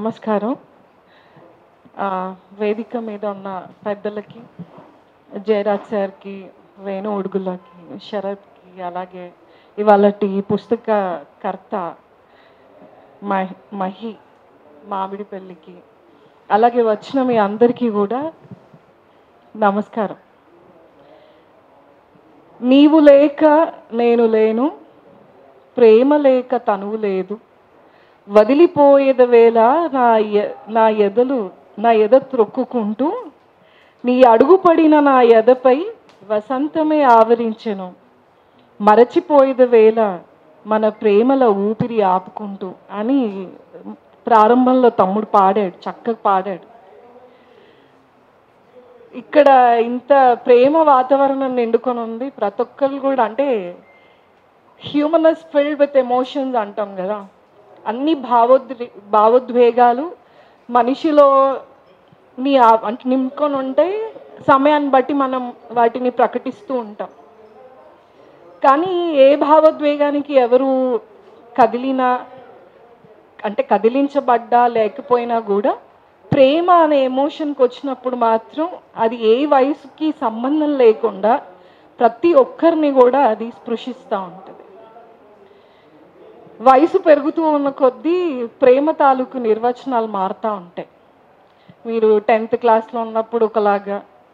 నమస్కారం ఆ, వేదిక మీద ఉన్న పెద్దలకి జయరాజ్ సార్కి వేణు ఉడుగులకి శరత్కి అలాగే ఇవాళ ఈ పుస్తక కర్త మహి మహి మామిడి పెళ్ళికి అలాగే వచ్చిన మీ అందరికీ కూడా నమస్కారం నీవు లేక నేను లేను ప్రేమ లేక తనువు లేదు వదిలిపోయేద వేళ నా ఎ- నా ఎదలు నా ఎద త్రొక్కుకుంటూ నీ అడుగుపడిన నా ఎదపై వసంతమే ఆవరించెను మరచిపోయేద వేళ మన ప్రేమల ఊపిరి ఆపుకుంటూ అని ప్రారంభంలో తమ్ముడు పాడాడు చక్కగా పాడాడు ఇక్కడ ఇంత ప్రేమ వాతావరణం నిండుకొని ఉంది ప్రతి ఒక్కరు కూడా అంటే హ్యూమనస్ ఫిల్డ్ విత్ ఎమోషన్స్ అంటాం కదా అన్ని భావోద్వే భావోద్వేగాలు మనిషిలో నీ ఆ- అంటే నింపుకొని ఉంటే సమయాన్ని బట్టి మనం వాటిని ప్రకటిస్తూ ఉంటాం కానీ ఏ భావోద్వేగానికి ఎవరు కదిలినా అంటే కదిలించబడ్డా లేకపోయినా కూడా ప్రేమ అనే ఎమోషన్కి వచ్చినప్పుడు మాత్రం అది ఏ వయసుకి సంబంధం లేకుండా ప్రతి ఒక్కరిని కూడా అది స్పృశిస్తూ ఉంటుంది వయసు పెరుగుతూ ఉన్న కొద్దీ ప్రేమ తాలూకు నిర్వచనాలు మారుతూ ఉంటాయి మీరు టెన్త్ క్లాస్లో ఉన్నప్పుడు ఒకలాగా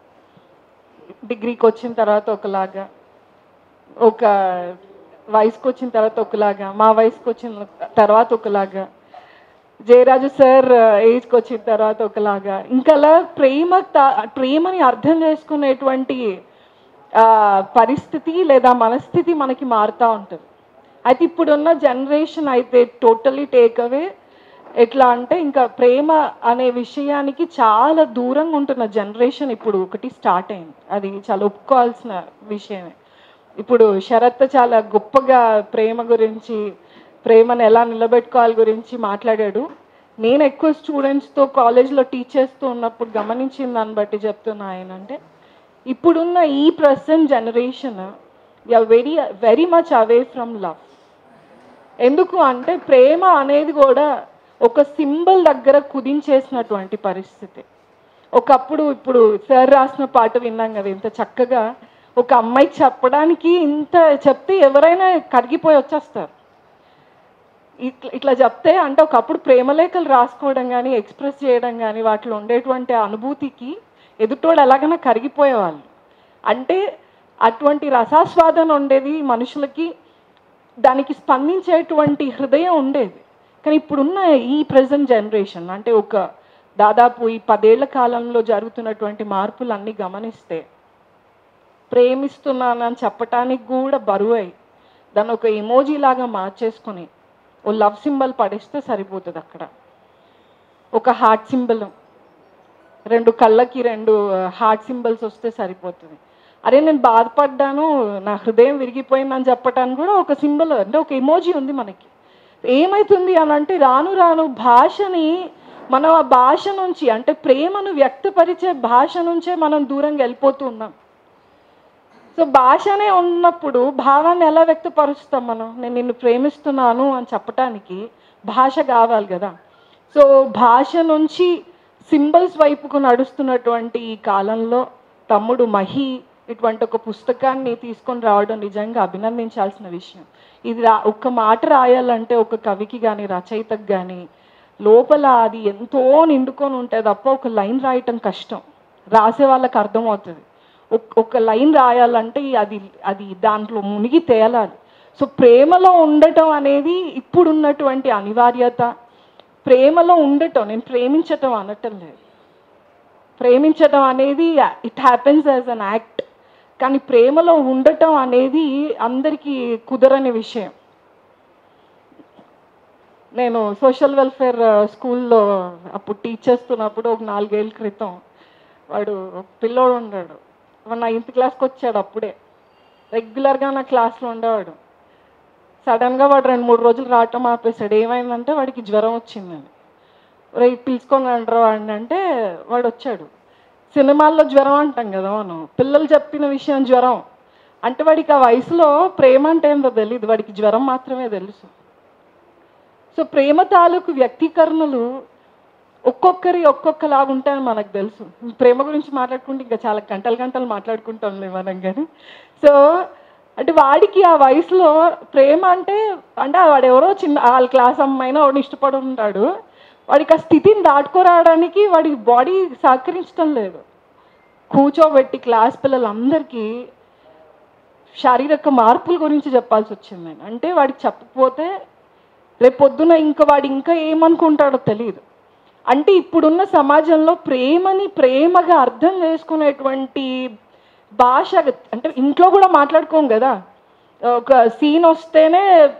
డిగ్రీకి వచ్చిన తర్వాత ఒకలాగా ఒక వయసుకు వచ్చిన తర్వాత ఒకలాగా మా వయసుకు వచ్చిన తర్వాత ఒకలాగా జయరాజు సార్ ఏజ్కి వచ్చిన తర్వాత ఒకలాగా ఇంకలా ప్రేమ తా- ప్రేమని అర్థం చేసుకునేటువంటి ఆ, పరిస్థితి లేదా మనస్థితి మనకి మారుతూ ఉంటుంది అయితే ఇప్పుడున్న జనరేషన్ అయితే టోటలీ టేక్ అవే ఎట్లా అంటే ఇంకా ప్రేమ అనే విషయానికి చాలా దూరంగా ఉంటున్న జనరేషన్ ఇప్పుడు ఒకటి స్టార్ట్ అయింది అది చాలా ఒప్పుకోవాల్సిన విషయమే ఇప్పుడు శరత్ చాలా గొప్పగా ప్రేమ గురించి ప్రేమను ఎలా నిలబెట్టుకోవాలి గురించి మాట్లాడాడు నేను ఎక్కువ స్టూడెంట్స్తో కాలేజ్లో టీచ్ చేస్తూ ఉన్నప్పుడు గమనించిన దాన్ని బట్టి చెప్తున్నా ఆయన అంటే ఇప్పుడున్న ఈ present generation very very much away from love ఎందుకు అంటే ప్రేమ అనేది కూడా ఒక సింబల్ దగ్గర కుదించేసినటువంటి పరిస్థితి ఒకప్పుడు ఇప్పుడు సార్ రాసిన పాట విన్నాం కదా ఇంత చక్కగా ఒక అమ్మాయికి చెప్పడానికి ఇంత చెప్తే ఎవరైనా కరిగిపోయి వచ్చేస్తారు ఇట్లా ఇట్లా చెప్తే అంటే ఒకప్పుడు ప్రేమలేఖలు రాసుకోవడం కానీ ఎక్స్ప్రెస్ చేయడం కానీ వాటిలో ఉండేటువంటి అనుభూతికి ఎదుటోడు ఎలాగైనా కరిగిపోయేవాళ్ళు అంటే అటువంటి రసాస్వాదన ఉండేది మనుషులకి దానికి స్పందించేటువంటి హృదయం ఉండేది కానీ ఇప్పుడున్న ఈ ప్రజెంట్ జనరేషన్ అంటే ఒక దాదాపు ఈ పదేళ్ల కాలంలో జరుగుతున్నటువంటి మార్పులన్నీ గమనిస్తే ప్రేమిస్తున్నానని చెప్పటానికి కూడా బరువై దాన్ని ఒక ఎమోజీ లాగా మార్చేసుకొని ఓ లవ్ సింబల్ పడేస్తే సరిపోతుంది అక్కడ ఒక హార్ట్ సింబల్ రెండు కళ్ళకి రెండు హార్ట్ సింబల్స్ వస్తే సరిపోతుంది అరే నేను బాధపడ్డాను నా హృదయం విరిగిపోయిందని చెప్పటానికి కూడా ఒక సింబల్ అంటే ఒక ఎమోజీ ఉంది మనకి ఏమవుతుంది అని అంటే రాను రాను భాషని మనం ఆ భాష నుంచి అంటే ప్రేమను వ్యక్తపరిచే భాష నుంచే మనం దూరంగా వెళ్ళిపోతూ ఉన్నాం సో భాషనే ఉన్నప్పుడు భావాన్ని ఎలా వ్యక్తపరుస్తాం మనం నేను నిన్ను ప్రేమిస్తున్నాను అని చెప్పటానికి భాష కావాలి కదా సో భాష నుంచి సింబల్స్ వైపుకు నడుస్తున్నటువంటి ఈ కాలంలో తమ్ముడు మహి ఇటువంటి ఒక పుస్తకాన్ని తీసుకొని రావడం నిజంగా అభినందించాల్సిన విషయం ఇది రా ఒక్క మాట రాయాలంటే ఒక కవికి కానీ రచయితకు కానీ లోపల అది ఎంతో నిండుకొని ఉంటే తప్ప ఒక లైన్ రాయటం కష్టం రాసే వాళ్ళకి అర్థమవుతుంది ఒక్- ఒక లైన్ రాయాలంటే అది అది దాంట్లో మునిగి తేలాలి సో ప్రేమలో ఉండటం అనేది ఇప్పుడున్నటువంటి అనివార్యత ప్రేమలో ఉండటం నేను ప్రేమించటం అనటం లేదు ప్రేమించటం అనేది it happens as an act కానీ ప్రేమలో ఉండటం అనేది అందరికీ కుదరని విషయం నేను సోషల్ వెల్ఫేర్ స్కూల్లో అప్పుడు టీచ్ చేస్తున్నప్పుడు ఒక నాలుగేళ్ళ క్రితం వాడు ఒక పిల్లోడు ఉన్నాడు వాడు నా ఇంటి క్లాస్కి వచ్చాడు అప్పుడే రెగ్యులర్గా నా క్లాస్లో ఉండేవాడు సడన్గా వాడు రెండు మూడు రోజులు రావటం ఆపేశాడు ఏమైందంటే వాడికి జ్వరం వచ్చిందని రే పిలుచుకొని రండి వాడిని అంటే వాడు వచ్చాడు సినిమాల్లో జ్వరం అంటాం కదా మనం పిల్లలు చెప్పిన విషయం జ్వరం అంటే వాడికి ఆ వయసులో ప్రేమ అంటే ఏందో తెలియదు వాడికి జ్వరం మాత్రమే తెలుసు సో ప్రేమ తాలూకు వ్యక్తీకరణలు ఒక్కొక్కరి ఒక్కొక్కలాగా ఉంటాయని మనకు తెలుసు ప్రేమ గురించి మాట్లాడుకుంటే ఇంకా చాలా గంటలు గంటలు మాట్లాడుకుంటాంలే మనం కానీ సో అంటే వాడికి ఆ వయసులో ప్రేమ అంటే అంటే వాడు ఎవరో చిన్న వాళ్ళ క్లాస్ అమ్మాయినా వాడిని ఇష్టపడి ఉంటాడు వాడికి ఆ స్థితిని దాటుకోరావడానికి వాడి బాడీ సహకరించడం లేదు కూర్చోబెట్టి క్లాస్ పిల్లలందరికీ శారీరక మార్పుల గురించి చెప్పాల్సి వచ్చింది నేను అంటే వాడికి చెప్పకపోతే రేపు పొద్దున ఇంకా వాడు ఇంకా ఏమనుకుంటాడో తెలియదు అంటే ఇప్పుడున్న సమాజంలో ప్రేమని ప్రేమగా అర్థం చేసుకునేటువంటి భాష అంటే ఇంట్లో కూడా మాట్లాడుకోం కదా ఒక సీన్ వస్తేనే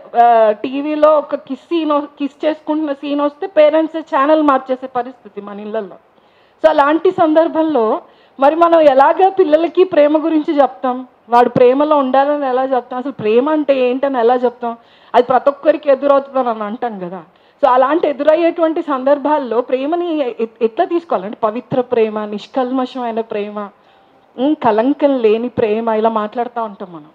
టీవీలో ఒక కిస్ సీన్ కిస్ చేసుకుంటున్న సీన్ వస్తే పేరెంట్స్ ఛానల్ మార్చేసే పరిస్థితి మన ఇళ్ళల్లో సో అలాంటి సందర్భంలో మరి మనం ఎలాగ పిల్లలకి ప్రేమ గురించి చెప్తాం వాడు ప్రేమలో ఉండాలని ఎలా చెప్తాం అసలు ప్రేమ అంటే ఏంటని ఎలా చెప్తాం అది ప్రతి ఒక్కరికి ఎదురవుతుందని అని అంటాం కదా సో అలాంటి ఎదురయ్యేటువంటి సందర్భాల్లో ప్రేమని ఎ- ఎట్లా తీసుకోవాలంటే పవిత్ర ప్రేమ నిష్కల్మషమైన ప్రేమ ఉమ్, కలంకం లేని ప్రేమ ఇలా మాట్లాడుతూ ఉంటాం మనం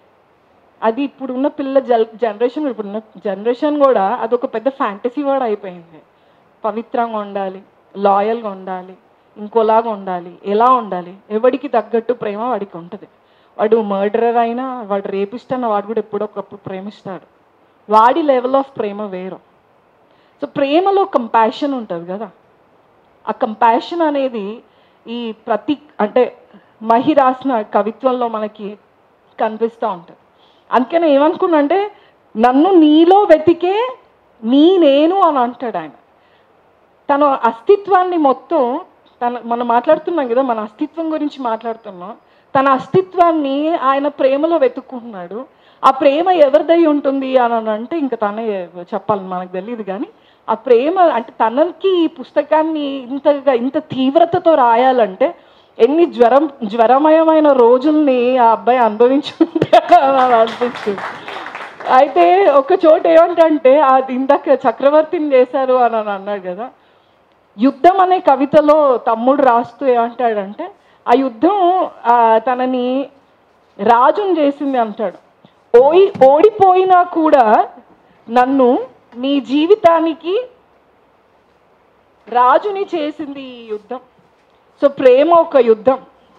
అది ఇప్పుడున్న పిల్ల జల్ జనరేషన్ ఇప్పుడున్న జనరేషన్ కూడా అదొక పెద్ద ఫ్యాంటసీ వర్డ్ అయిపోయింది పవిత్రంగా ఉండాలి లాయల్గా ఉండాలి ఇంకోలాగా ఉండాలి ఎలా ఉండాలి ఎవడికి తగ్గట్టు ప్రేమ వాడికి ఉంటుంది వాడు మర్డరర్ అయినా వాడు రేపిస్ట్ అన్న వాడు కూడా ఎప్పుడో ఒకప్పుడు ప్రేమిస్తాడు వాడి లెవెల్ ఆఫ్ ప్రేమ వేరు సో ప్రేమలో కంపాషన్ ఉంటుంది కదా ఆ కంపాషన్ అనేది ఈ ప్రతి అంటే మహి రాసిన కవిత్వంలో మనకి కనిపిస్తూ ఉంటుంది అందుకని ఏమనుకున్నా అంటే నన్ను నీలో వెతికే నీ నేను అని అంటాడు ఆయన తన అస్తిత్వాన్ని మొత్తం తన మనం మాట్లాడుతున్నాం కదా మన అస్తిత్వం గురించి మాట్లాడుతున్నాం తన అస్తిత్వాన్ని ఆయన ప్రేమలో వెతుక్కుంటున్నాడు ఆ ప్రేమ ఎవరిదై ఉంటుంది అని అని అంటే ఇంకా తనే చెప్పాలి మనకు తెలియదు కానీ ఆ ప్రేమ అంటే తనకి ఈ పుస్తకాన్ని ఇంతగా ఇంత తీవ్రతతో రాయాలంటే ఎన్ని జ్వరం జ్వరమయమైన రోజుల్ని ఆ అబ్బాయి అనుభవించుంటే అని అనిపిస్తుంది అయితే ఒక చోట ఏమంటే అది ఇందాక చక్రవర్తిని చేశారు అని అని అన్నాడు కదా యుద్ధం అనే కవితలో తమ్ముడు రాస్తూ ఏమంటాడంటే ఆ యుద్ధం ఆ, తనని రాజుని చేసింది అంటాడు ఓయి ఓడిపోయినా కూడా నన్ను నీ జీవితానికి రాజుని చేసింది ఈ యుద్ధం సో ప్రేమ ఒక యుద్ధం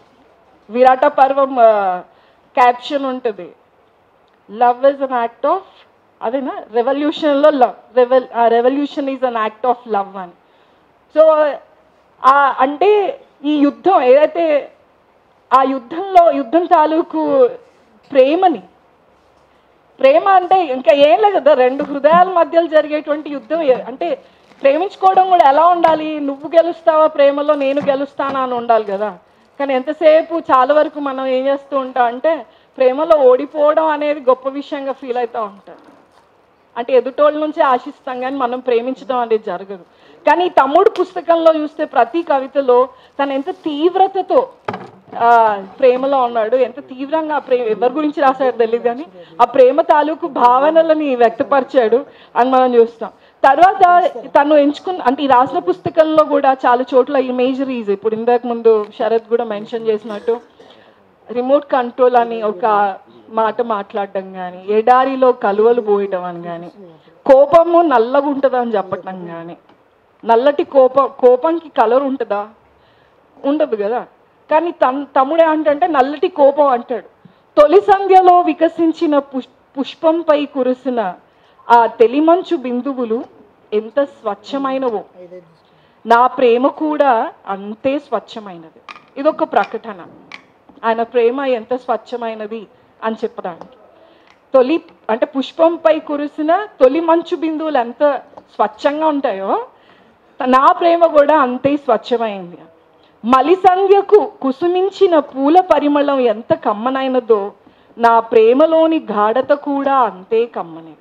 విరాట పర్వం క్యాప్షన్ ఉంటుంది love is an act of అదేనా రెవల్యూషన్లో love revel revolution is an act of love అని సో ఆ అంటే ఈ యుద్ధం ఏదైతే ఆ యుద్ధంలో యుద్ధం తాలూకు ప్రేమని ప్రేమ అంటే ఇంకా ఏం లేదు కదా రెండు హృదయాల మధ్యలో జరిగేటువంటి యుద్ధం ఏ- అంటే ప్రేమించుకోవడం కూడా ఎలా ఉండాలి నువ్వు గెలుస్తావా ప్రేమలో నేను గెలుస్తానా అని ఉండాలి కదా కానీ ఎంతసేపు చాలా వరకు మనం ఏం చేస్తూ ఉంటాం అంటే ప్రేమలో ఓడిపోవడం అనేది గొప్ప విషయంగా ఫీల్ అవుతూ ఉంటాం అంటే ఎదుటోళ్ళ నుంచి ఆశిస్తాం కానీ మనం ప్రేమించడం అనేది జరగదు కానీ ఈ తమ్ముడు పుస్తకంలో చూస్తే ప్రతి కవితలో తను ఎంత తీవ్రతతో ఆ, ప్రేమలో ఉన్నాడు ఎంత తీవ్రంగా ఆ ప్రేమ ఎవరి గురించి రాశాడో తెలియదు కానీ ఆ ప్రేమ తాలూకు భావనలని వ్యక్తపరిచాడు అని మనం చూస్తాం తర్వాత తను ఎంచుకున్న అంటే ఈ రాసిన పుస్తకంలో కూడా చాలా చోట్ల ఇమేజరీస్ ఇప్పుడు ఇందాక ముందు శరత్ కూడా మెన్షన్ చేసినట్టు రిమోట్ కంట్రోల్ అని ఒక మాట మాట్లాడడం కానీ ఎడారిలో కలువలు పోయటం అని కానీ కోపము నల్లగా ఉంటుందని చెప్పటం కానీ నల్లటి కోపం కోపంకి కలర్ ఉంటుందా ఉండదు కదా కానీ తన్ తమ్ముడే అంటే నల్లటి కోపం అంటాడు తొలి సంధ్యలో వికసించిన పుష్ పుష్పంపై కురిసిన ఆ తెలిమంచు బిందువులు ఎంత స్వచ్ఛమైనవో నా ప్రేమ కూడా అంతే స్వచ్ఛమైనది ఇదొక ప్రకటన ఆయన ప్రేమ ఎంత స్వచ్ఛమైనది అని చెప్పడానికి తొలి అంటే పుష్పంపై కురిసిన తొలి మంచు బిందువులు ఎంత స్వచ్ఛంగా ఉంటాయో నా ప్రేమ కూడా అంతే స్వచ్ఛమైంది మలిసంధ్యకు కుసుమించిన పూల పరిమళం ఎంత కమ్మనైనదో నా ప్రేమలోని గాఢత కూడా అంతే కమ్మనే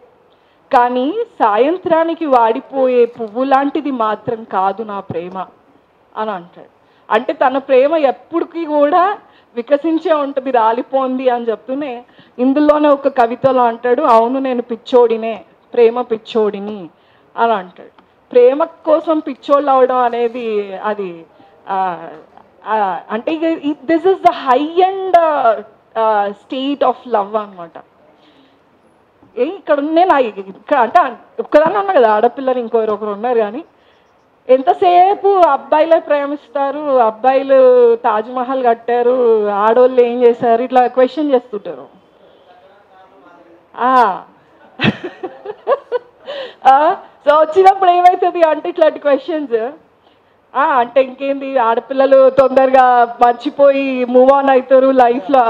కానీ సాయంత్రానికి వాడిపోయే పువ్వు లాంటిది మాత్రం కాదు నా ప్రేమ అని అంటాడు అంటే తన ప్రేమ ఎప్పటికీ కూడా వికసించే ఉంటుంది రాలిపోంది అని చెప్తూనే ఇందులోనే ఒక కవితలో అంటాడు అవును నేను పిచ్చోడినే ప్రేమ పిచ్చోడిని అని అంటాడు ప్రేమ కోసం పిచ్చోళ్ళు అవడం అనేది అది ఆ, ఆ, అంటే this is the high and state of love అన్నమాట ఏ ఇక్కడ నేను ఆ- ఇక్కడ అంటే ఒక్కదాన్ని ఉన్నా కదా ఆడపిల్లలు ఇంకొకరు ఒకరు ఉన్నారు కానీ ఎంతసేపు అబ్బాయిలే ప్రేమిస్తారు అబ్బాయిలు తాజ్మహల్ కట్టారు ఆడోళ్ళు ఏం చేశారు ఇట్లా క్వశ్చన్ చేస్తుంటారు ఆ. ఆ, సో వచ్చినప్పుడు ఏమవుతుంది అంటే ఇట్లాంటి క్వశ్చన్స్ అంటే ఇంకేంది ఆడపిల్లలు తొందరగా మర్చిపోయి మూవ్ ఆన్ అవుతారు లైఫ్లో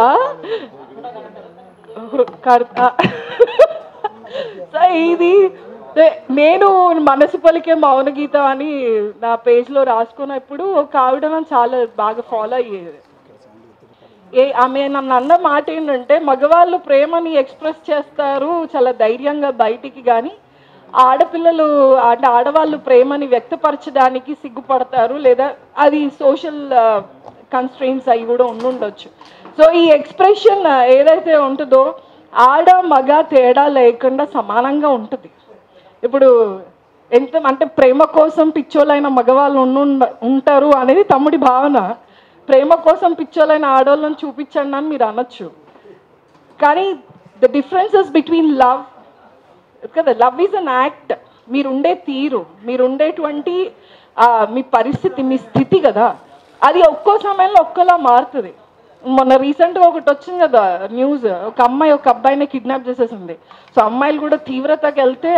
సో ఇది నే- నేను మనసు పలికే మౌన గీతం అని నా పేజ్లో రాసుకున్నప్పుడు ఒక ఆవిడ నన్ను చాలా బాగా ఫాలో అయ్యేది ఏ ఆమె నన్ను అన్న మాట ఏంటంటే మగవాళ్ళు ప్రేమని ఎక్స్ప్రెస్ చేస్తారు చాలా ధైర్యంగా బయటికి కానీ ఆడపిల్లలు అంటే ఆడవాళ్ళు ప్రేమని వ్యక్తపరచడానికి సిగ్గుపడతారు లేదా అది సోషల్ కన్స్ట్రెయిన్స్ అవి కూడా ఉండుండొచ్చు సో ఈ ఎక్స్ప్రెషన్ ఏదైతే ఉంటుందో ఆడ మగ తేడా లేకుండా సమానంగా ఉంటుంది ఇప్పుడు ఎంత అంటే ప్రేమ కోసం పిచ్చోళ్ళైన మగవాళ్ళు ఉండు ఉంటారు అనేది తమ్ముడి భావన ప్రేమ కోసం పిచ్చోళ్ళైన ఆడవాళ్ళని చూపించండి అని మీరు అనొచ్చు కానీ ద డిఫరెన్సెస్ బిట్వీన్ లవ్ కదా లవ్ ఈజ్ అన్ యాక్ట్ మీరు ఉండే తీరు మీరు ఉండేటువంటి ఆ, మీ పరిస్థితి మీ స్థితి కదా అది ఒక్కో సమయంలో ఒక్కోలా మారుతుంది మొన్న రీసెంట్గా ఒకటి వచ్చింది కదా న్యూస్ ఒక అమ్మాయి ఒక అబ్బాయిని కిడ్నాప్ చేసేసింది సో అమ్మాయిలు కూడా తీవ్రతకి వెళ్తే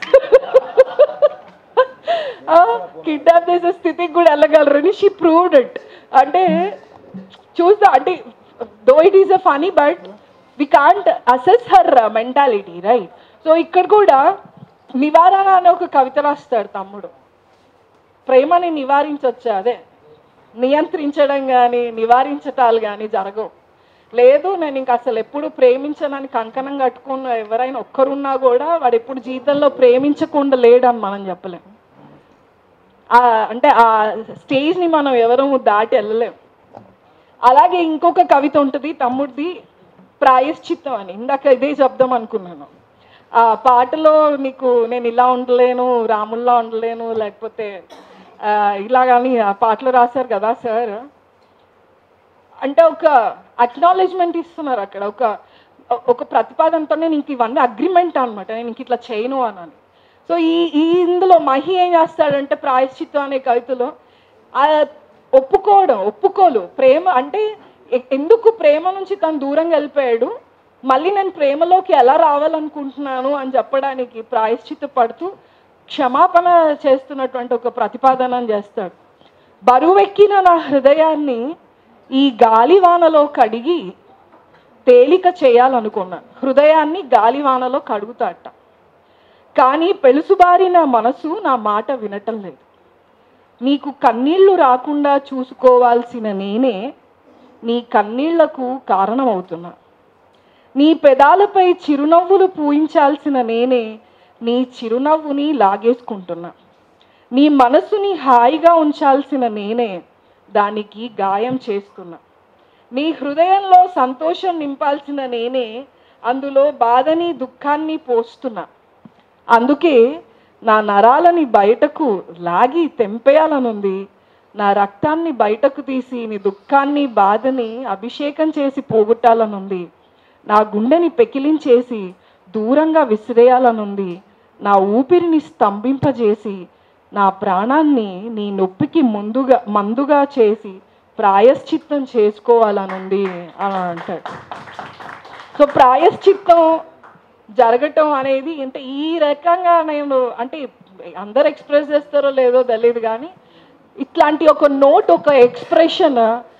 కిడ్నాప్ చేసే స్థితికి కూడా వెళ్ళగలరని షీ ప్రూవ్డ్ ఇట్ అంటే చూస్తా అంటే though it is a funny but we can't assess her mentality right so ఇక్కడ కూడా నివారణ అనే ఒక కవిత రాస్తాడు తమ్ముడు ప్రేమని నివారించొచ్చా అదే నియంత్రించడం కానీ నివారించటాలు కానీ జరగవు లేదు నేను ఇంక అసలు ఎప్పుడు ప్రేమించనని కంకణం కట్టుకున్న ఎవరైనా ఒక్కరున్నా కూడా వాడు ఎప్పుడు జీవితంలో ప్రేమించకుండా లేడని మనం చెప్పలేం ఆ అంటే ఆ స్టేజ్ని మనం ఎవరూ దాటి వెళ్ళలేం అలాగే ఇంకొక కవిత ఉంటుంది తమ్ముడిది ప్రాయశ్చిత్తం అని ఇందాక ఇదే చెప్దాం అనుకున్నాను ఆ పాటలో నీకు నేను ఇలా ఉండలేను రాముల్లా ఉండలేను లేకపోతే ఆ, ఇలా కానీ ఆ పాటలో రాశారు కదా సార్ అంటే ఒక అక్నాలెడ్జ్మెంట్ ఇస్తున్నారు అక్కడ ఒక ఒక ప్రతిపాదనతో నేను ఇంక ఇవన్నీ అగ్రిమెంట్ అనమాట నేను ఇంక ఇట్లా చేయను అని సో ఈ ఈ ఇందులో మహి ఏం చేస్తాడంటే ప్రాయశ్చిత్తం అనే కవితలో ఆ ఒప్పుకోవడం ఒప్పుకోలు ప్రేమ అంటే ఎ- ఎందుకు ప్రేమ నుంచి తను దూరంగా వెళ్ళిపోయాడు మళ్ళీ నేను ప్రేమలోకి ఎలా రావాలనుకుంటున్నాను అని చెప్పడానికి ప్రాయశ్చిత్త పడుతూ క్షమాపణ చేస్తున్నటువంటి ఒక ప్రతిపాదన చేస్తాడు బరువెక్కిన నా హృదయాన్ని ఈ గాలివానలో కడిగి తేలిక చేయాలనుకున్నా హృదయాన్ని గాలివానలో కడుగుతాట కానీ పెలుసుబారిన మనసు నా మాట వినటం లేదు నీకు కన్నీళ్లు రాకుండా చూసుకోవాల్సిన నేనే నీ కన్నీళ్లకు కారణమవుతున్నా నీ పెదాలపై చిరునవ్వులు పూయించాల్సిన నేనే నీ చిరునవ్వుని లాగేసుకుంటున్నా నీ మనసుని హాయిగా ఉంచాల్సిన నేనే దానికి గాయం చేస్తున్నా నీ హృదయంలో సంతోషం నింపాల్సిన నేనే అందులో బాధని దుఃఖాన్ని పోస్తున్నా అందుకే నా నరాలని బయటకు లాగి తెంపేయాలనుంది నా రక్తాన్ని బయటకు తీసి నీ దుఃఖాన్ని బాధని అభిషేకం చేసి పోగొట్టాలనుంది నా గుండెని పెకిలించేసి దూరంగా విసిరేయాలనుంది నా ఊపిరిని స్తంభింపజేసి నా ప్రాణాన్ని నీ నొప్పికి ముందుగా మందుగా చేసి ప్రాయశ్చిత్తం చేసుకోవాలనుంది అని అంటాడు సో ప్రాయశ్చిత్తం జరగటం అనేది అంటే ఈ రకంగా నేను అంటే అందరు ఎక్స్ప్రెస్ చేస్తారో లేదో తెలియదు కానీ ఇట్లాంటి ఒక నోట్ ఒక ఎక్స్ప్రెషన్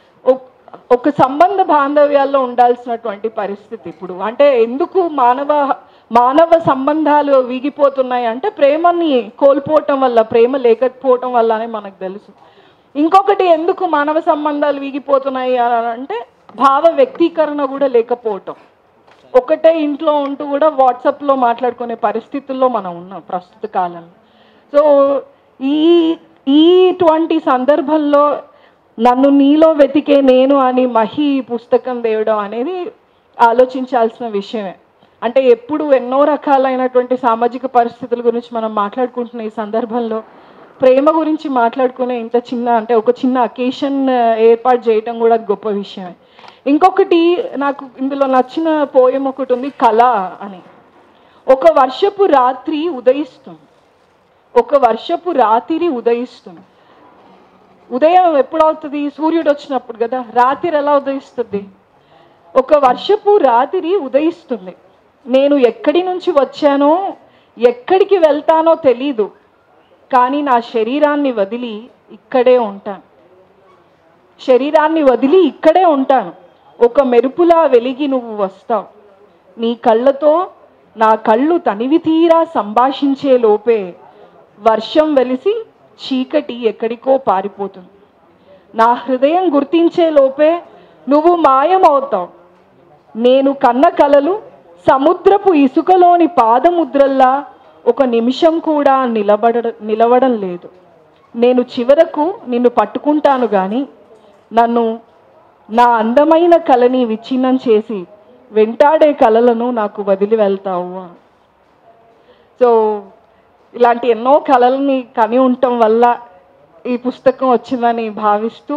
ఒక సంబంధ బాంధవ్యాల్లో ఉండాల్సినటువంటి పరిస్థితి ఇప్పుడు అంటే ఎందుకు మానవ మానవ సంబంధాలు వీగిపోతున్నాయి అంటే ప్రేమని కోల్పోవటం వల్ల ప్రేమ లేకపోవటం వల్ల అని మనకు తెలుసు ఇంకొకటి ఎందుకు మానవ సంబంధాలు వీగిపోతున్నాయి అని అంటే భావ వ్యక్తీకరణ కూడా లేకపోవటం ఒకటే ఇంట్లో ఉంటూ కూడా వాట్సాప్లో మాట్లాడుకునే పరిస్థితుల్లో మనం ఉన్నాం ప్రస్తుత కాలంలో సో ఈ ఈ ఇటువంటి సందర్భంలో నన్ను నీలో వెతికే నేను అని మహి ఈ పుస్తకం తేవడం అనేది ఆలోచించాల్సిన విషయమే అంటే ఎప్పుడు ఎన్నో రకాలైనటువంటి సామాజిక పరిస్థితుల గురించి మనం మాట్లాడుకుంటున్న ఈ సందర్భంలో ప్రేమ గురించి మాట్లాడుకునే ఇంత చిన్న అంటే ఒక చిన్న అకేషన్ ఏర్పాటు చేయటం కూడా గొప్ప విషయమే ఇంకొకటి నాకు ఇందులో నచ్చిన పోయం ఒకటి ఉంది కళ అని ఒక వర్షపు రాత్రి ఉదయిస్తుంది ఒక వర్షపు రాత్రి ఉదయిస్తుంది ఉదయం ఎప్పుడవుతుంది సూర్యుడు వచ్చినప్పుడు కదా రాత్రి ఎలా ఉదయిస్తుంది ఒక వర్షపు రాత్రి ఉదయిస్తుంది నేను ఎక్కడి నుంచి వచ్చానో ఎక్కడికి వెళ్తానో తెలీదు కానీ నా శరీరాన్ని వదిలి ఇక్కడే ఉంటాను శరీరాన్ని వదిలి ఇక్కడే ఉంటాను ఒక మెరుపులా వెలిగి నువ్వు వస్తావు నీ కళ్ళతో నా కళ్ళు తనివి తీరా సంభాషించే లోపే వర్షం వెలిసి చీకటి ఎక్కడికో పారిపోతుంది నా హృదయం గుర్తించే లోపే నువ్వు మాయమవుతావు నేను కన్న కలలు సముద్రపు ఇసుకలోని పాదముద్రల్లా ఒక నిమిషం కూడా నిలబడ నిలవడం లేదు నేను చివరకు నిన్ను పట్టుకుంటాను కానీ నన్ను నా అందమైన కళని విచ్ఛిన్నం చేసి వెంటాడే కళలను నాకు వదిలి వెళ్తావు అని. సో ఇలాంటి ఎన్నో కళల్ని కని ఉండటం వల్ల ఈ పుస్తకం వచ్చిందని భావిస్తూ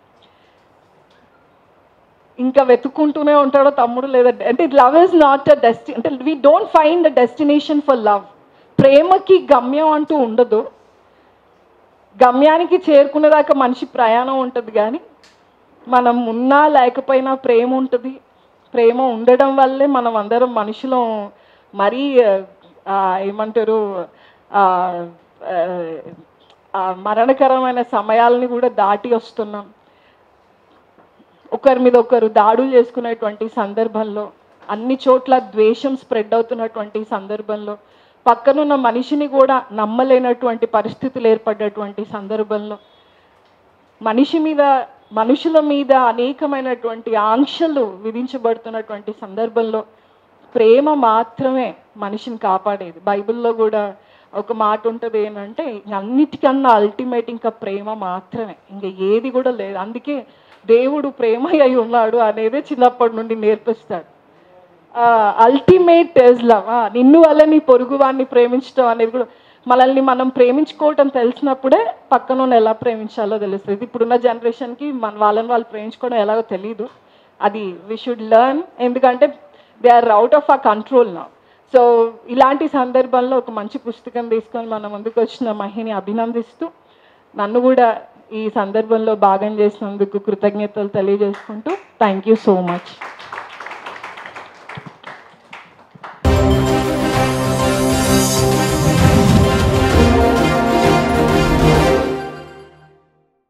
ఇంకా వెతుక్కుంటూనే ఉంటాడో తమ్ముడు లేదా అంటే లవ్ ఇస్ నాట్ అ డెస్టి అంటే we don't find a destination for love ప్రేమకి గమ్యం అంటూ ఉండదు గమ్యానికి చేరుకునేదాకా మనిషి ప్రయాణం ఉంటుంది కానీ మనం ఉన్నా లేకపోయినా ప్రేమ ఉంటుంది ప్రేమ ఉండడం వల్లే మనం అందరం మనుషులం మరీ ఆ, ఏమంటారు ఆ, ఆ, ఆ మరణకరమైన సమయాలని కూడా దాటి వస్తున్నాం ఒకరి మీద ఒకరు దాడులు చేసుకునేటువంటి సందర్భంలో అన్ని చోట్ల ద్వేషం స్ప్రెడ్ అవుతున్నటువంటి సందర్భంలో పక్కనున్న మనిషిని కూడా నమ్మలేనటువంటి పరిస్థితులు ఏర్పడ్డటువంటి సందర్భంలో మనిషి మీద మనుషుల మీద అనేకమైనటువంటి ఆంక్షలు విధించబడుతున్నటువంటి సందర్భంలో ప్రేమ మాత్రమే మనిషిని కాపాడేది బైబిల్లో కూడా ఒక మాట ఉంటుంది ఏంటంటే అన్నిటికన్నా అల్టిమేట్ ఇంకా ప్రేమ మాత్రమే ఇంకా ఏది కూడా లేదు అందుకే దేవుడు ప్రేమ అయి ఉన్నాడు అనేది చిన్నప్పటి నుండి నేర్పిస్తాడు అల్టిమేట్ ఇస్ లవ్ నిన్ను వల్ల నీ పొరుగు వాడిని ప్రేమించడం అనేది కూడా మనల్ని మనం ప్రేమించుకోవటం తెలిసినప్పుడే పక్కన ఉన్న ఎలా ప్రేమించాలో తెలుస్తుంది ఇప్పుడున్న జనరేషన్కి మన వాళ్ళని వాళ్ళు ప్రేమించుకోవడం ఎలాగో తెలియదు అది వి షుడ్ లెర్న్ ఎందుకంటే they are out of ah control నా సో ఇలాంటి సందర్భంలో ఒక మంచి పుస్తకం తీసుకొని మన ముందుకు వచ్చిన మహిని అభినందిస్తూ నన్ను కూడా ఈ సందర్భంలో భాగం చేసినందుకు కృతజ్ఞతలు తెలియజేసుకుంటూ థ్యాంక్ యూ సో మచ్